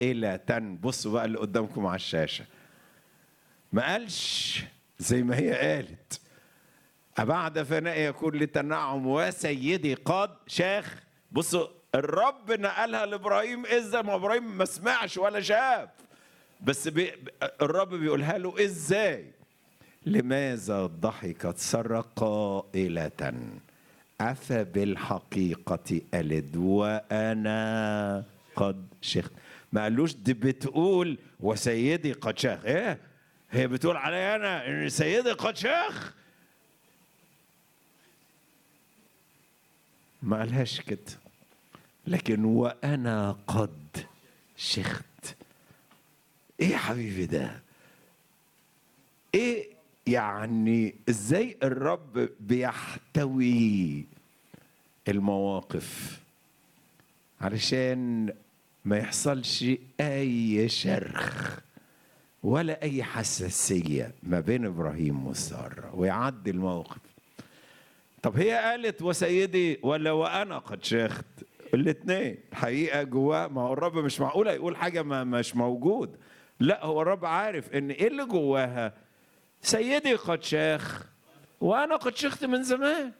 قائلة بصوا بقى اللي قدامكم على الشاشة ما قالش زي ما هي قالت أبعد فناء يكون لتنعم وسيدي قد شاخ بصوا الرب نقلها لابراهيم اذا ما ابراهيم ما سمعش ولا شاف بس بي الرب بيقولها له ازاي لماذا ضحكت سارة قائلة أفبالحقيقة ألد وأنا قد شخت ما قالوش دي بتقول وسيدي قد شاخ ايه هي بتقول علي انا ان سيدي قد شاخ ما قالهاش كده لكن وانا قد شخت ايه يا حبيبي ده ايه يعني ازاي الرب بيحتوي المواقف علشان ما يحصلش اي شرخ ولا اي حساسيه ما بين ابراهيم وساره ويعدي الموقف طب هي قالت وسيدي ولا وانا قد شيخت الاثنين حقيقه جواه ما هو الرب مش معقوله يقول حاجه ما مش موجود لا هو الرب عارف ان ايه اللي جواها سيدي قد شاخ وانا قد شخت من زمان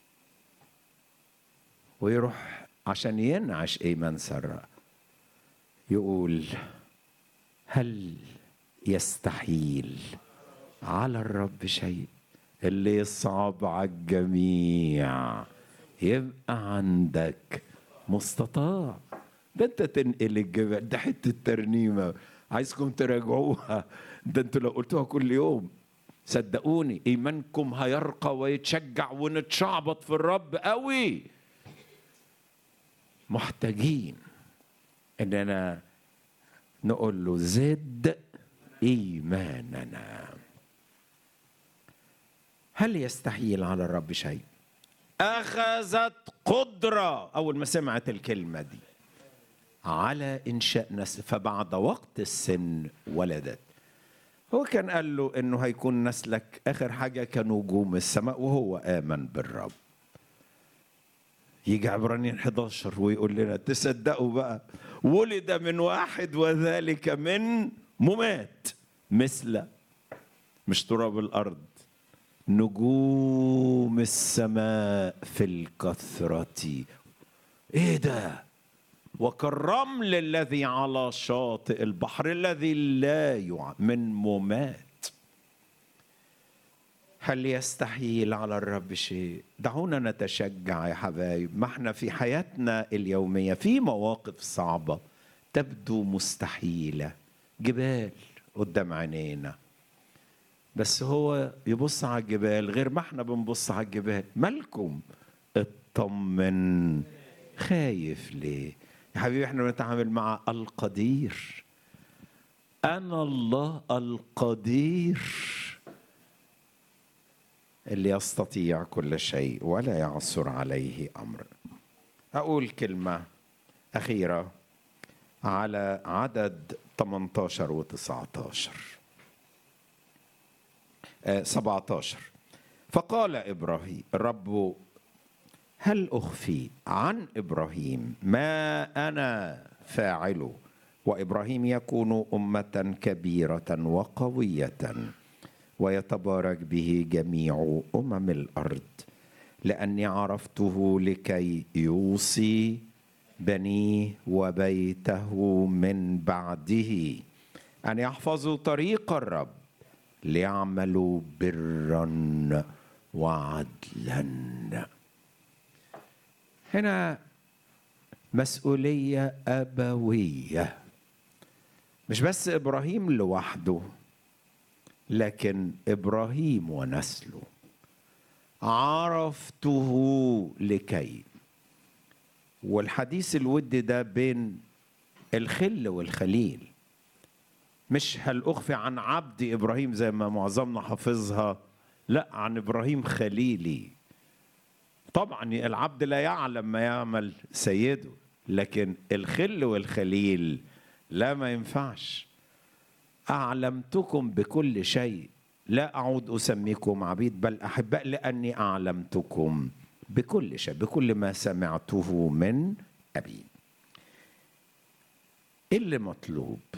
ويروح عشان ينعش ايمان ساره يقول هل يستحيل على الرب شيء اللي يصعب على الجميع يبقى عندك مستطاع ده انت تنقل الجبل ده حته ترنيمه عايزكم تراجعوها ده انتوا لو قلتوها كل يوم صدقوني ايمانكم هيرقى ويتشجع ونتشعبط في الرب قوي محتاجين اننا نقول له زد ايماننا هل يستحيل على الرب شيء اخذت قدره اول ما سمعت الكلمه دي على انشاء نسل فبعد وقت السن ولدت هو كان قال له انه هيكون نسلك اخر حاجه كنجوم السماء وهو امن بالرب يجي عبرانيين 11 ويقول لنا تصدقوا بقى ولد من واحد وذلك من ممات مثل مش تراب الارض نجوم السماء في الكثرة ايه ده وكالرمل الذي على شاطئ البحر الذي لا يع من ممات هل يستحيل على الرب شيء دعونا نتشجع يا حبايب ما احنا في حياتنا اليومية في مواقف صعبة تبدو مستحيلة جبال قدام عينينا بس هو يبص على الجبال غير ما احنا بنبص على الجبال مالكم اطمن خايف ليه يا حبيبي احنا بنتعامل مع القدير انا الله القدير اللي يستطيع كل شيء ولا يعثر عليه امر اقول كلمه اخيره على عدد 18 و 19 17 فقال ابراهيم الرب هل اخفي عن ابراهيم ما انا فاعله وابراهيم يكون امه كبيره وقويه ويتبارك به جميع امم الارض لاني عرفته لكي يوصي بنيه وبيته من بعده ان يحفظوا طريق الرب ليعملوا برا وعدلا هنا مسؤوليه ابويه مش بس ابراهيم لوحده لكن ابراهيم ونسله عرفته لكي والحديث الود ده بين الخل والخليل مش هل اخفي عن عبد ابراهيم زي ما معظمنا حافظها لا عن ابراهيم خليلي طبعا العبد لا يعلم ما يعمل سيده لكن الخل والخليل لا ما ينفعش اعلمتكم بكل شيء لا اعود اسميكم عبيد بل احباء لاني اعلمتكم بكل شيء بكل ما سمعته من ابي ايه اللي مطلوب